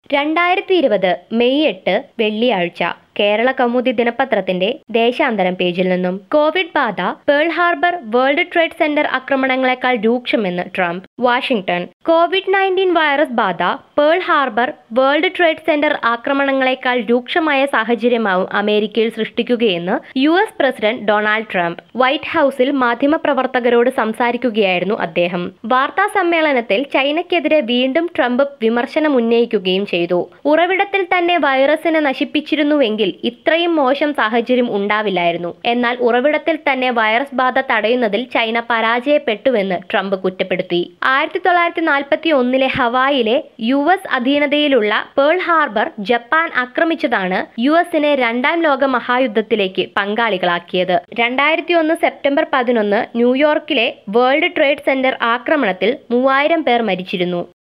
രണ്ടായിരത്തി ഇരുപത് മെയ് എട്ട് വെള്ളിയാഴ്ച കേരള കൗമുദി ദിനപത്രത്തിന്റെ ദേശാന്തരം പേജിൽ നിന്നും കോവിഡ് ബാധ Pearl Harbor World Trade Center ആക്രമണങ്ങളെക്കാൾ രൂക്ഷമെന്ന് Trump Washington Covid nineteen virus ബാധ Pearl Harbor World Trade Center ആക്രമണങ്ങളെക്കാൾ രൂക്ഷമായ സാഹചര്യമാവും അമേരിക്കയിൽ സൃഷ്ടിക്കുകയെന്ന് U S president Donald Trump white ഹൌസിൽ മാധ്യമപ്രവർത്തകരോട് സംസാരിക്കുകയായിരുന്നു അദ്ദേഹം വാർത്താ സമ്മേളനത്തിൽ ചൈനയ്ക്കെതിരെ വീണ്ടും ട്രംപ് വിമർശനം ഉന്നയിക്കുകയും ചെയ്തു ഉറവിടത്തിൽ തന്നെ വൈറസിനെ നശിപ്പിച്ചിരുന്നുവെങ്കിൽ ഇത്രയും മോശം സാഹചര്യം ഉണ്ടാവില്ലായിരുന്നു എന്നാൽ ഉറവിടത്തിൽ തന്നെ വൈറസ് ബാധ തടയുന്നതിൽ ചൈന പരാജയപ്പെട്ടുവെന്ന് ട്രംപ് കുറ്റപ്പെടുത്തി ആയിരത്തി തൊള്ളായിരത്തി നാൽപ്പത്തി ഒന്നിലെ ഹവായിലെ യു എസ് അധീനതയിലുള്ള പേൾ ഹാർബർ ജപ്പാൻ ആക്രമിച്ചതാണ് യു എസിനെ രണ്ടാം ലോക മഹായുദ്ധത്തിലേക്ക് പങ്കാളികളാക്കിയത് രണ്ടായിരത്തി ഒന്ന് സെപ്റ്റംബർ പതിനൊന്ന് ന്യൂയോർക്കിലെ വേൾഡ് ട്രേഡ് സെന്റർ ആക്രമണത്തിൽ മൂവായിരം പേർ മരിച്ചിരുന്നു